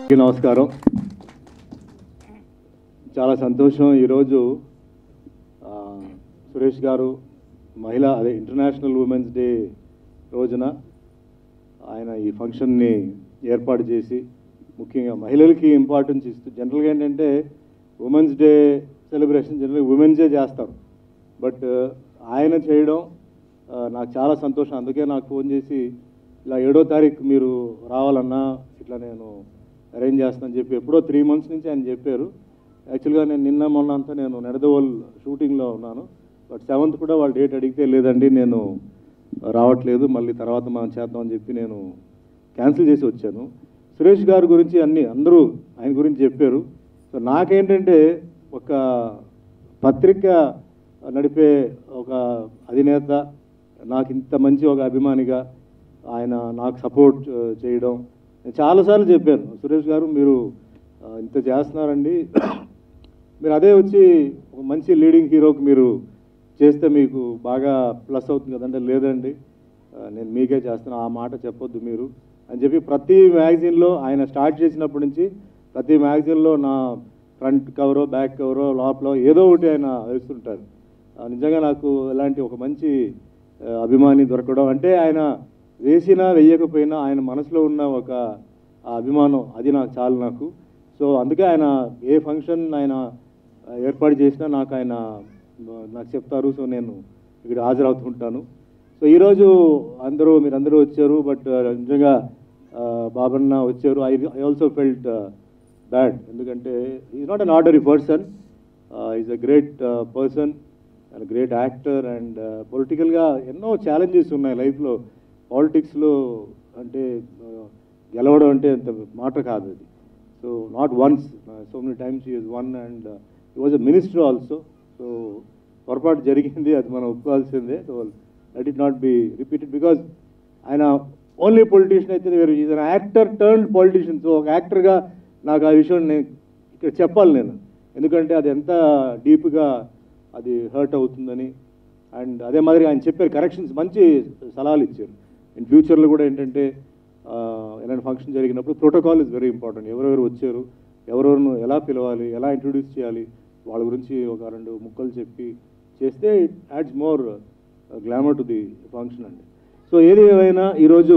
అందరికీ నమస్కారం చాలా సంతోషం ఈరోజు ఆ, సురేష్ గారు మహిళ అదే ఇంటర్నేషనల్ ఉమెన్స్ డే రోజున ఆయన ఈ ఫంక్షన్ని ఏర్పాటు చేసి ముఖ్యంగా మహిళలకి ఇంపార్టెన్స్ ఇస్తూ జనరల్గా ఏంటంటే ఉమెన్స్ డే సెలబ్రేషన్ జనరల్గా ఉమెన్స్ డే చేస్తారు బట్ ఆయన చేయడం ఆ, నాకు చాలా సంతోషం అందుకే నాకు ఫోన్ చేసి ఇలా ఏడో తారీఖు మీరు రావాలన్నా ఇట్లా నేను అరేంజ్ చేస్తానని చెప్పి ఎప్పుడో త్రీ మంత్స్ నుంచి ఆయన చెప్పారు యాక్చువల్గా నేను నిన్న మొన్న అంతా నేను నెడదవోల్ షూటింగ్లో ఉన్నాను బట్ సెవెంత్ కూడా వాళ్ళు డేట్ అడిగితే లేదండి నేను రావట్లేదు మళ్ళీ తర్వాత మనం చేద్దామని చెప్పి నేను క్యాన్సిల్ చేసి వచ్చాను సురేష్ గారి గురించి అన్ని అందరూ ఆయన గురించి చెప్పారు సో నాకేంటంటే ఒక పత్రిక నడిపే ఒక అధినేత నాకు ఇంత మంచి ఒక అభిమానిగా ఆయన నాకు సపోర్ట్ చేయడం నేను చాలాసార్లు చెప్పాను సురేష్ గారు మీరు ఆ, ఇంత చేస్తున్నారండి మీరు అదే వచ్చి ఒక మంచి లీడింగ్ హీరోకి మీరు చేస్తే మీకు బాగా ప్లస్ అవుతుంది కదంటే లేదండి ఆ, నేను మీకే చేస్తాను ఆ మాట చెప్పొద్దు మీరు అని చెప్పి ప్రతి మ్యాగజైన్లో ఆయన స్టార్ట్ చేసినప్పటి నుంచి ప్రతి మ్యాగజైన్లో నా ఫ్రంట్ కవరో బ్యాక్ కవరో లోపల ఏదో ఒకటి ఆయన వేస్తుంటారు ఆ, నిజంగా నాకు ఇలాంటి ఒక మంచి ఆ, అభిమాని దొరకడం అంటే ఆయన వేసినా వేయకపోయినా ఆయన మనసులో ఉన్న ఒక ఆ అభిమానం అది నాకు చాలు నాకు సో అందుకే ఆయన ఏ ఫంక్షన్ ఆయన ఆ, ఏర్పాటు చేసినా నాకు ఆయన ఆ, నాకు చెప్తారు సో నేను ఇక్కడ హాజరవుతుంటాను సో ఈరోజు అందరూ మీరందరూ వచ్చారు బట్ నిజంగా ఆ, బాబన్న వచ్చారు I I also felt bad ఎందుకంటే is not ordinary person is a great person and great actor and పొలిటికల్గా ఎన్నో ఛాలెంజెస్ ఉన్నాయి లైఫ్లో పాలిటిక్స్లో అంటే uh, గెలవడం అంటే అంత మాట కాదు అది so not once so many times is one and he was a minister also so పొరపాటు జరిగింది అది మనం ఒప్పుకోవాల్సిందే so let it not be repeated because ఆయన ఓన్లీ పొలిటీషియన్ అయితే వేరు is an actor turn politician so ఒక యాక్టర్గా నాకు ఆ విషయం నేను ఇక్కడ చెప్పాలి నేను ఎందుకంటే అది ఎంత డీప్గా అది హర్ట్ అవుతుందని అండ్ అదే మాదిరి ఆయన చెప్పారు కరెక్షన్స్ మంచి సలహాలు ఇచ్చారు ఇన్ ఫ్యూచర్లో కూడా ఏంటంటే ఆ, ఎలాంటి ఫంక్షన్ జరిగినప్పుడు ప్రోటోకాల్ ఇస్ వెరీ ఇంపార్టెంట్ ఎవరెవరు వచ్చారు ఎవరెవరిను ఎలా పిలవాలి ఎలా ఇంట్రొడ్యూస్ చేయాలి వాళ్ళ గురించి ఒక రెండు ముక్కలు చెప్పి చేస్తే it adds more glamour to the function అండి సో ఏది ఏమైనా ఈరోజు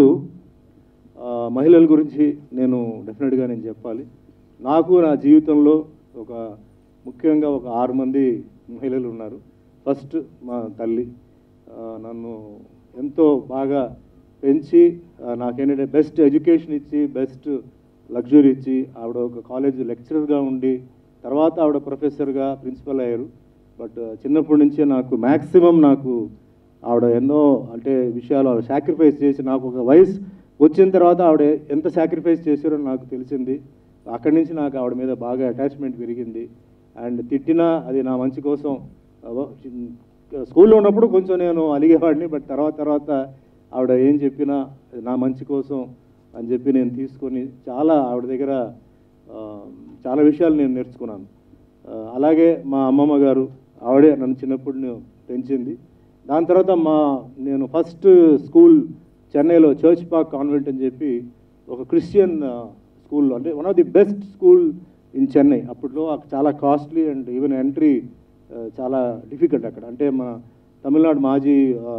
ఆ, మహిళల గురించి నేను డెఫినెట్గా నేను చెప్పాలి నాకు నా జీవితంలో ఒక ముఖ్యంగా ఒక ఆరు మంది మహిళలు ఉన్నారు ఫస్ట్ మా తల్లి ఆ, నన్ను ఎంతో బాగా పెంచి ఆ, నాకేంటంటే బెస్ట్ ఎడ్యుకేషన్ ఇచ్చి బెస్ట్ లగ్జరీ ఇచ్చి ఆవిడ ఒక కాలేజ్ లెక్చరర్గా ఉండి తర్వాత ఆవిడ ప్రొఫెసర్గా ప్రిన్సిపల్ అయ్యారు బట్ చిన్నప్పటి నుంచే నాకు మ్యాక్సిమం నాకు ఆవిడ ఎన్నో అంటే విషయాలు ఆవిడ సాక్రిఫైస్ చేసి నాకు ఒక వయసు వచ్చిన తర్వాత ఆవిడ ఎంత సాక్రిఫైస్ చేశారో నాకు తెలిసింది అక్కడి నుంచి నాకు ఆవిడ మీద బాగా అటాచ్మెంట్ పెరిగింది అండ్ తిట్టినా అది నా మంచి కోసం అవ- స్కూల్లో ఉన్నప్పుడు కొంచెం నేను అలిగేవాడిని బట్ తర్వాత తర్వాత ఆవిడ ఏం చెప్పినా అది నా మంచి కోసం అని చెప్పి నేను తీసుకొని చాలా ఆవిడ దగ్గర ఆ, చాలా విషయాలు నేను నేర్చుకున్నాను ఆ, అలాగే మా అమ్మమ్మ గారు ఆవిడే నన్ను చిన్నప్పుడు నేను పెంచింది దాని తర్వాత మా నేను ఫస్ట్ స్కూల్ చెన్నైలో చర్చ్ పార్క్ కాన్వెంట్ అని చెప్పి ఒక క్రిస్టియన్ స్కూల్ అంటే one of the best school in Chennai అప్పట్లో అక్కడ చాలా కాస్ట్లీ అండ్ ఈవెన్ ఎంట్రీ చాలా డిఫికల్ట్ అక్కడ అంటే మన తమిళనాడు మాజీ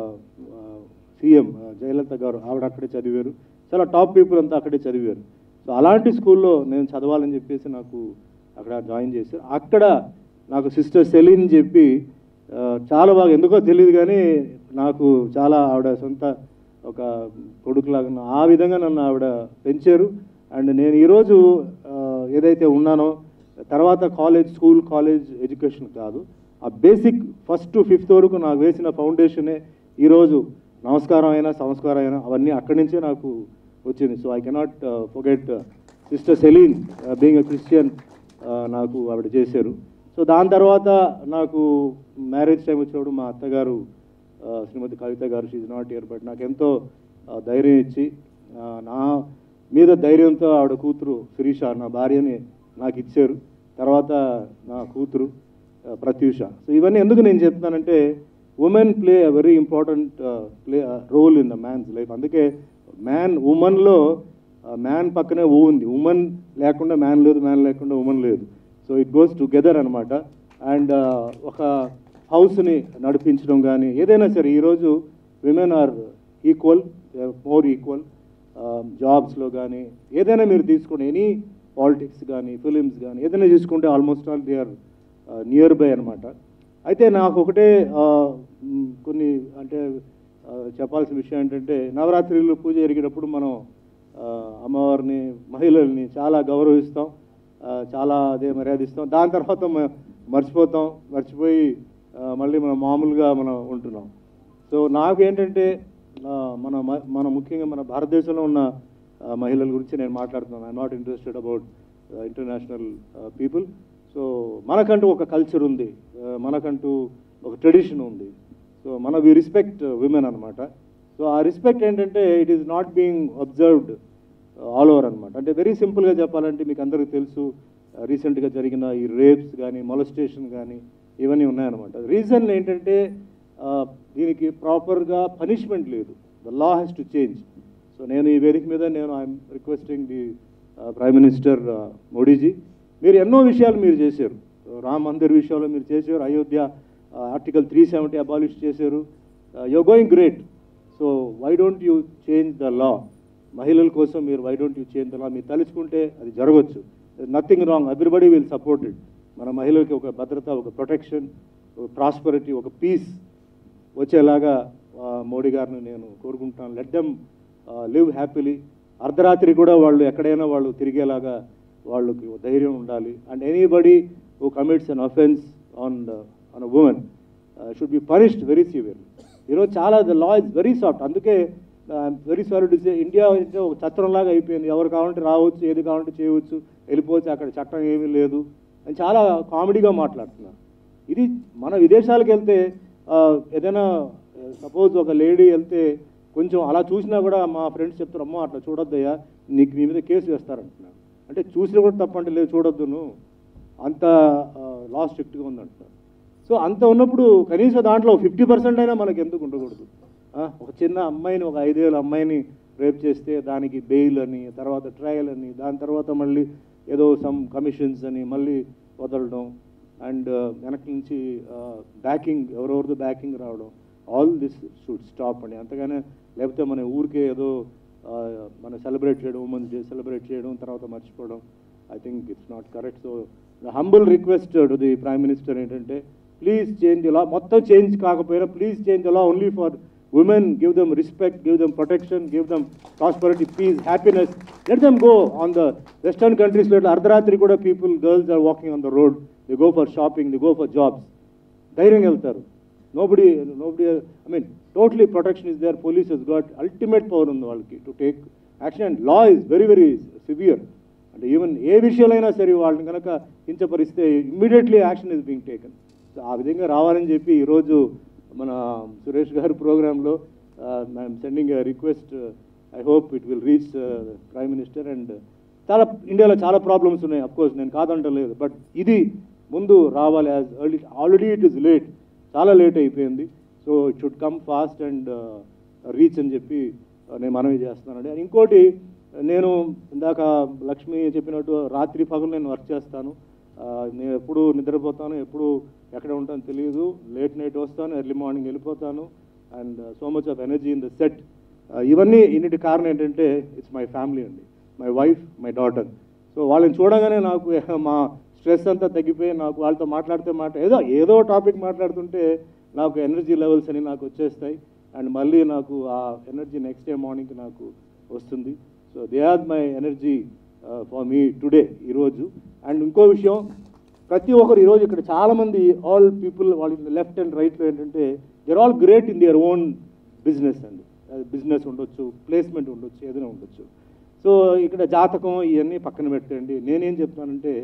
సీఎం జయలలిత గారు ఆవిడ అక్కడే చదివారు చాలా టాప్ పీపుల్ అంతా అక్కడే చదివారు సో అలాంటి స్కూల్లో నేను చదవాలని చెప్పేసి నాకు అక్కడ జాయిన్ చేశారు అక్కడ నాకు సిస్టర్ సెలిన్ చెప్పి ఆ, చాలా బాగా ఎందుకో తెలియదు కానీ నాకు చాలా ఆవిడ సొంత ఒక కొడుకులాగా నా- ఆ విధంగా నన్ను ఆవిడ పెంచారు అండ్ నేను ఈరోజు ఆ, ఏదైతే ఉన్నానో తర్వాత కాలేజ్ స్కూల్ కాలేజ్ ఎడ్యుకేషన్ కాదు ఆ బేసిక్ ఫస్ట్ టు ఫిఫ్త్ వరకు నాకు వేసిన ఫౌండేషనే ఈరోజు నమస్కారం అయినా సంస్కారం అయినా అవన్నీ అక్కడి నుంచే నాకు వచ్చింది so I cannot forget sister Celine being a Christian నాకు ఆవిడ చేశారు సో దాని తర్వాత నాకు మ్యారేజ్ టైం వచ్చినప్పుడు మా అత్తగారు ఆ, శ్రీమతి కవిత గారు షీజ్ నాట్ ఇయర్ బట్ నాకు ఎంతో ఆ, ధైర్యం ఇచ్చి ఆ, నా మీద ధైర్యంతో ఆవిడ కూతురు శిరీష నా భార్యని నాకు ఇచ్చారు తర్వాత నా కూతురు ఆ, ప్రత్యూష సో ఇవన్నీ ఎందుకు నేను చెప్తున్నానంటే women play a very important play role in the man's life అందుకే మ్యాన్ ఉమెన్లో మ్యాన్ పక్కనే ఊ ఉంది ఉమెన్ లేకుండా మ్యాన్ లేదు మ్యాన్ లేకుండా ఉమెన్ లేదు సో ఇట్ గోస్ టుగెదర్ అనమాట అండ్ ఒక హౌస్ని నడిపించడం కానీ ఏదైనా సరే ఈరోజు women are equal more equal జాబ్స్లో కానీ ఏదైనా మీరు తీసుకోండి ఎనీ పాలిటిక్స్ కానీ ఫిలిమ్స్ కానీ ఏదైనా చూసుకుంటే almost all they are nearby అనమాట అయితే నాకు ఒకటే ఆ, మ్, కొన్ని అంటే ఆ, చెప్పాల్సిన విషయం ఏంటంటే నవరాత్రిలో పూజ జరిగేటప్పుడు మనం ఆ, అమ్మవారిని మహిళల్ని చాలా గౌరవిస్తాం ఆ, చాలా అదే మర్యాదిస్తాం దాని తర్వాత మ- మర్చిపోతాం మర్చిపోయి ఆ, మళ్ళీ మనం మామూలుగా మనం ఉంటున్నాం సో నాకు ఏంటంటే ఆ, మన మ- మన ముఖ్యంగా మన భారతదేశంలో ఉన్న ఆ, మహిళల గురించి నేను మాట్లాడుతున్నాను I not interested about international people so మనకంటూ ఒక కల్చర్ ఉంది ఆ, మనకంటూ ఒక ట్రెడిషన్ ఉంది సో మన వి రెస్పెక్ట్ విమెన్ అనమాట సో ఆ రెస్పెక్ట్ ఏంటంటే it is not being observed all over అనమాట అంటే వెరీ సింపుల్గా చెప్పాలంటే మీకు అందరికీ తెలుసు రీసెంట్గా జరిగిన ఈ రేప్స్ కానీ మొలస్టేషన్ కానీ ఇవన్నీ ఉన్నాయన్నమాట రీజన్ ఏంటంటే ఆ, దీనికి ప్రాపర్గా పనిష్మెంట్ లేదు the law has to change so నేను ఈ వేదిక మీద నేను I'm requesting the prime minister Modiji మీరు ఎన్నో విషయాలు మీరు చేశారు రామ్ మందిర్ విషయంలో మీరు చేశారు Ayodhya article three seventy abolish చేశారు you going great so why don't you change the law మహిళల కోసం మీరు why don't you change the law మీరు తలుచుకుంటే అది జరగవచ్చు nothing wrong everybody will support it మన మహిళలకి ఒక భద్రత ఒక ప్రొటెక్షన్ ఒక ప్రాస్పరిటీ ఒక పీస్ వచ్చేలాగా ఆ, మోడీ గారిని నేను కోరుకుంటున్నాను లెట్ దెమ్ లివ్ హ్యాపీలీ అర్ధరాత్రి కూడా వాళ్ళు ఎక్కడైనా వాళ్ళు తిరిగేలాగా వాళ్ళకి ధైర్యం ఉండాలి and anybody who commits an offence on on a women should be punished very severe ఈరోజు చాలా the law is very soft అందుకే very sorry to say India అంటే ఒక చట్టంలాగా అయిపోయింది ఎవరు కావాలంటే రావచ్చు ఏది కావాలంటే చేయవచ్చు వెళ్ళిపోవచ్చు అక్కడ చట్టం ఏమీ లేదు అని చాలా కామెడీగా మాట్లాడుతున్నారు ఇది మన విదేశాలకు వెళ్తే ఆ, ఏదైనా సపోజ్ ఒక లేడీ వెళ్తే కొంచెం అలా చూసినా కూడా మా ఫ్రెండ్స్ చెప్తారు అమ్మో అట్లా చూడొద్దయ్యా నీకు మీ మీద కేసు వేస్తారంటున్నారు అంటే చూసినా కూడా తప్పంటే లేదు చూడొద్దు నువ్వు అంత లా స్ట్రిక్ట్గా ఉందంటున్నారు సో అంత ఉన్నప్పుడు కనీసం దాంట్లో ఫిఫ్టీ పర్సెంట్ అయినా మనకి ఎందుకు ఉండకూడదు ఆ, ఒక చిన్న అమ్మాయిని ఒక ఐదేళ్ళ అమ్మాయిని రేప్ చేస్తే దానికి బెయిల్ అని తర్వాత ట్రయల్ అని దాని తర్వాత మళ్ళీ ఏదో సమ్ కమిషన్స్ అని మళ్ళీ వదలడం అండ్ వెనక నుంచి బ్యాకింగ్ ఎవరెవరిదో బ్యాకింగ్ రావడం ఆల్ దిస్ షుడ్ స్టాప్ అండి అంతగానే లేకపోతే మన ఊరికే ఏదో ఆ, మనం సెలబ్రేట్ చేయడం ఉమెన్స్ డే సెలబ్రేట్ చేయడం తర్వాత మర్చిపోవడం I think it's not correct so humble request to the prime minister ఏంటంటే ప్లీజ్ చేంజ్ లా మొత్తం చేంజ్ కాకపోయినా please change law only for women give them respect give them protection give them prosperity peace happiness let them go on the western కంట్రీస్లో అర్ధరాత్రి కూడా people girls are walking on the road they go for shopping they go for jobs ధైర్యంగా వెళ్తారు nobody nobody I mean totally protection is there police he's got ultimate power ఉంది వాళ్ళకి to take action and law is very very severe అంటే even ఏ విషయాలైనా సరే వాళ్ళని కనుక కించపరిస్తే immediately action is being taken so ఆ విధంగా రావాలని చెప్పి ఈరోజు మన సురేష్ గారి ప్రోగ్రాంలో I'm sending request I hope it will reach prime minister and చాలా ఇండియాలో చాలా ప్రాబ్లమ్స్ ఉన్నాయి అఫ్ కోర్స్ నేను కాదంటలేదు బట్ ఇది ముందు రావాలి as early already it is late చాలా లేట్ అయిపోయింది so it should come fast and reach అని చెప్పి uh, నేను మనవి చేస్తున్నానండి And ఇంకోటి నేను ఇందాక లక్ష్మి చెప్పినట్టు రాత్రి పగలు నేను వర్క్ చేస్తాను Uh, నేను ఎప్పుడు నిద్రపోతాను ఎప్పుడు ఎక్కడ ఉంటానో తెలియదు లేట్ నైట్ వస్తాను ఎర్లీ మార్నింగ్ వెళ్ళిపోతాను and so much of energy in the set ఇవన్నీ ఇన్నిటి కారణం ఏంటంటే ఇట్స్ మై ఫ్యామిలీ అండి my wife my daughter so వాళ్ళని చూడగానే నాకు మా స్ట్రెస్ అంతా తగ్గిపోయి నాకు వాళ్ళతో మాట్లాడితే మాట ఏదో ఏదో టాపిక్ మాట్లాడుతుంటే నాకు ఎనర్జీ లెవెల్స్ అని నాకు వచ్చేస్తాయి అండ్ మళ్ళీ నాకు ఆ ఎనర్జీ నెక్స్ట్ డే మార్నింగ్ నాకు వస్తుంది so they are my energy for me today ఈరోజు అండ్ ఇంకో విషయం ప్రతి ఒక్కరు ఈరోజు ఇక్కడ చాలామంది ఆల్ పీపుల్ వాళ్ళ లెఫ్ట్ అండ్ రైట్లో ఏంటంటే there all great in their own business అండి బిజినెస్ ఉండొచ్చు ప్లేస్మెంట్ ఉండొచ్చు ఏదైనా ఉండొచ్చు సో ఇక్కడ జాతకం ఇవన్నీ పక్కన పెట్టండి నేనేం చెప్తానంటే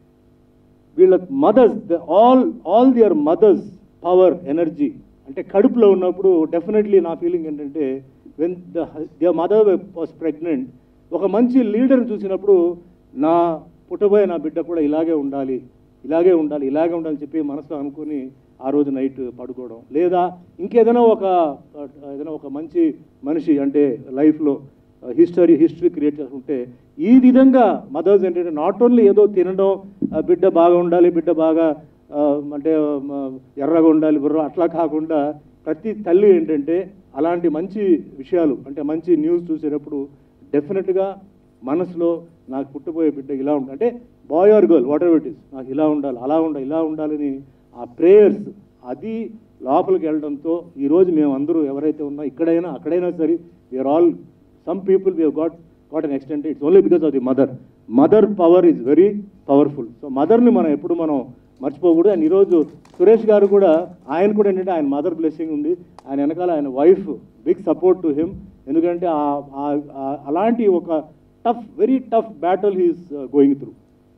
వీళ్ళ mothers the all all their mothers power energy అంటే కడుపులో ఉన్నప్పుడు డెఫినెట్లీ నా ఫీలింగ్ ఏంటంటే when the the mother was pregnant ఒక మంచి లీడర్ని చూసినప్పుడు నా పుట్టబోయే నా బిడ్డ కూడా ఇలాగే ఉండాలి ఇలాగే ఉండాలి ఇలాగే ఉండాలని చెప్పి మనసులో అనుకుని ఆ రోజు నైట్ పడుకోవడం లేదా ఇంకేదైనా ఒక ఏదైనా ఒక మంచి మనిషి అంటే లైఫ్లో హిస్టరీ హిస్టరీ క్రియేట్ చేసుకుంటే ఈ విధంగా మదర్స్ ఏంటంటే నాట్ ఓన్లీ ఏదో తినడం ఆ, బిడ్డ బాగా ఉండాలి బిడ్డ బాగా ఆ, అంటే ఆ, ఎర్రగా ఉండాలి బుర్ర అట్లా కాకుండా ప్రతి తల్లి ఏంటంటే అలాంటి మంచి విషయాలు అంటే మంచి న్యూస్ చూసేటప్పుడు డెఫినెట్గా మనసులో నాకు పుట్టబోయే బిడ్డ ఇలా ఉండాలి అంటే boy or girl whatever it is నాకు ఇలా ఉండాలి అలా ఉండాలి ఇలా ఉండాలని ఆ ప్రేయర్స్ అది లోపలికి వెళ్ళడంతో ఈరోజు మేము అందరూ ఎవరైతే ఉన్నా ఇక్కడైనా అక్కడైనా సరే we're all some people we got got an extent it's only because of the mother mother power is very powerful so మదర్ని మనం ఎప్పుడు మనం మర్చిపోకూడదు అండ్ ఈరోజు సురేష్ గారు కూడా ఆయన కూడా ఏంటంటే ఆయన మదర్ బ్లెస్సింగ్ ఉంది ఆయన వెనకాల ఆయన wife big support to him ఎందుకంటే ఆ- ఆ- ఆ- అలాంటి ఒక tough very tough battle he's going through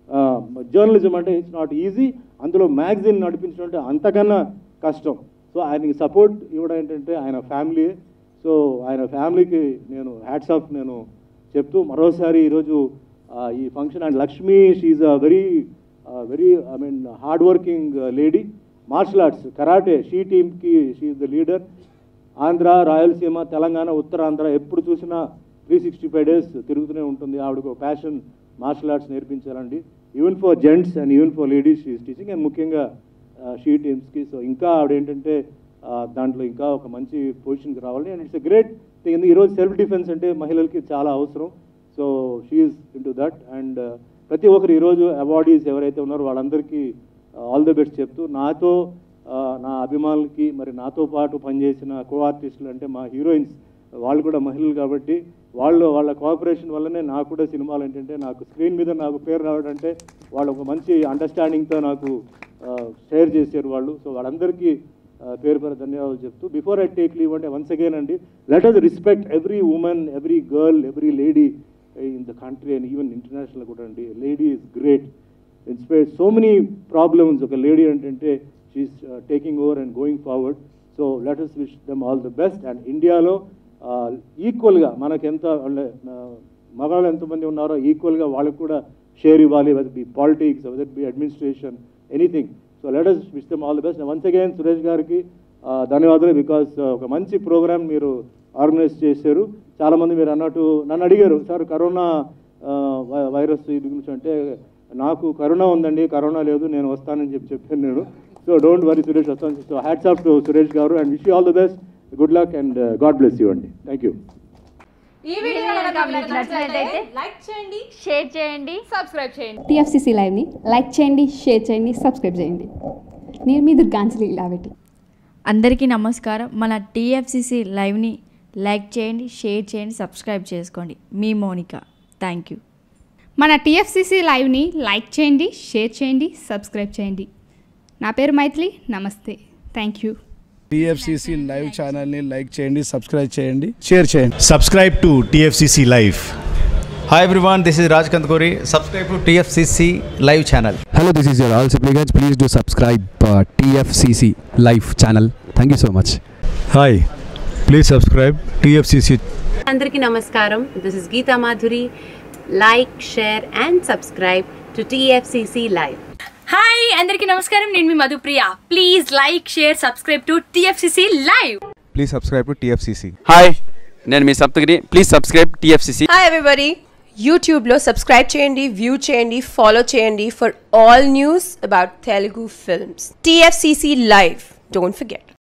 journalism అంటే ఇట్స్ నాట్ ఈజీ అందులో మ్యాగజైన్ నడిపించడం అంటే అంతకన్నా కష్టం సో ఆయనకి సపోర్ట్ ఇవ్వడం ఏంటంటే ఆయన ఫ్యామిలీ సో ఆయన ఫ్యామిలీకి నేను హ్యాట్స్ ఆఫ్ నేను చెప్తూ మరోసారి ఈరోజు ఆ, ఈ function and Lakshmi she's a very very I mean hard working lady martial arts karate she టీమ్కి she's the leader Andhra Rayalaseema Telangana Uttarandhra ఎప్పుడు చూసినా త్రీ సిక్స్టీ ఫైవ్ డేస్ తిరుగుతూనే ఉంటుంది ఆవిడకు ప్యాషన్ మార్షల్ ఆర్ట్స్ నేర్పించాలండి even for gents and even for ladies she's teaching and ముఖ్యంగా she టీమ్స్కి so ఇంకా ఆవిడ ఏంటంటే ఆ, దాంట్లో ఇంకా ఒక మంచి పొజిషన్కి రావాలి and it's a great thing ఈరోజు సెల్ఫ్ డిఫెన్స్ అంటే మహిళలకి చాలా అవసరం so she's in to that and ప్రతి ఒక్కరు ఈరోజు అవార్డీస్ ఎవరైతే ఉన్నారో వాళ్ళందరికీ ఆల్ ది బెస్ట్ చెప్తూ నాతో ఆ, నా అభిమానులకి మరి నాతో పాటు పనిచేసిన కో ఆర్టిస్టులు అంటే మా హీరోయిన్స్ వాళ్ళు కూడా మహిళలు కాబట్టి వాళ్ళు వాళ్ళ కోఆపరేషన్ వల్లనే నాకు కూడా సినిమాలు ఏంటంటే నాకు స్క్రీన్ మీద నాకు పేరు రావడం అంటే వాళ్ళు ఒక మంచి అండర్స్టాండింగ్తో నాకు షేర్ చేశారు వాళ్ళు సో వాళ్ళందరికీ ఆ, పేరు పేరు ధన్యవాదాలు చెప్తూ బిఫోర్ ఐ టేక్ లీవ్ అంటే వన్స్ అగైన్ అండి let us respect every women every girl every lady in the country and even international కూడా అండి lady is great inspire so many problems ఒక లేడీ ఏంటంటే she's taking over and going forward so let us wish them all the best and ఇండియాలో ఈక్వల్గా మనకి ఎంత అంటే మగవాళ్ళు ఎంతమంది ఉన్నారో ఈక్వల్గా వాళ్ళకి కూడా షేర్ ఇవ్వాలి whether be politics whether be administration anything so let us wish them all the best once again Suresh గారికి ఆ, ధన్యవాదాలు బికాస్ ఒక మంచి ప్రోగ్రామ్ మీరు ఆర్గనైజ్ చేశారు చాలామంది మీరు అన్నట్టు నన్ను అడిగారు సార్ కరోనా ఆ, వై- వైరస్ ఇది గురించి అంటే నాకు కరోనా ఉందండి కరోనా లేదు నేను వస్తానని చెప్పి చెప్పాను నేను సో డోంట్ వరీ సురేష్ వస్తాను so hats off to Suresh garu and wish all the best good luck and god bless you అండి థ్యాంక్ యూ ఈ వీడియో కనుక మీకు నచ్చినట్లయితే లైక్ చేయండి షేర్ చేయండి సబ్స్క్రైబ్ చేయండి టీఎఫ్సీసీ లైవ్ని లైక్ చేయండి షేర్ చేయండి సబ్స్క్రైబ్ చేయండి నేను మీ దుర్గాంజలి ఇలావెట్టి అందరికీ నమస్కారం మన టీఎఫ్సిసి లైవ్ని లైక్ చేయండి షేర్ చేయండి సబ్స్క్రైబ్ చేసుకోండి మీ మోనిక థ్యాంక్ యూ మన టీఎఫ్సీసీ లైవ్ని లైక్ చేయండి షేర్ చేయండి సబ్స్క్రైబ్ చేయండి నా పేరు మైథిలి నమస్తే థ్యాంక్ యూ టిఎఫ్సిసి లైవ్ ఛానల్ని లైక్ చేయండి సబ్స్క్రైబ్ చేయండి షేర్ చేయండి subscribe to TFCC Live. Hi everyone, this is Raj Kandkori. Subscribe to TFCC live channel. Hello, this is your all supplicants. Please do subscribe uh, TFCC live channel. Thank you so much. Hi, please subscribe TFCC అందరికీ నమస్కారం this is Geeta Madhuri like share and subscribe to TFCC live hi అందరికీ నమస్కారం నేను మీ Madhupriya please like share subscribe to TFCC live Please subscribe to TFCC. Hi నేను మీ Saptagiri please subscribe TFCC hi everybody యూట్యూబ్లో subscribe చేయండి వ్యూ చేయండి ఫాలో చేయండి for all news about Telugu films TFCC live don't forget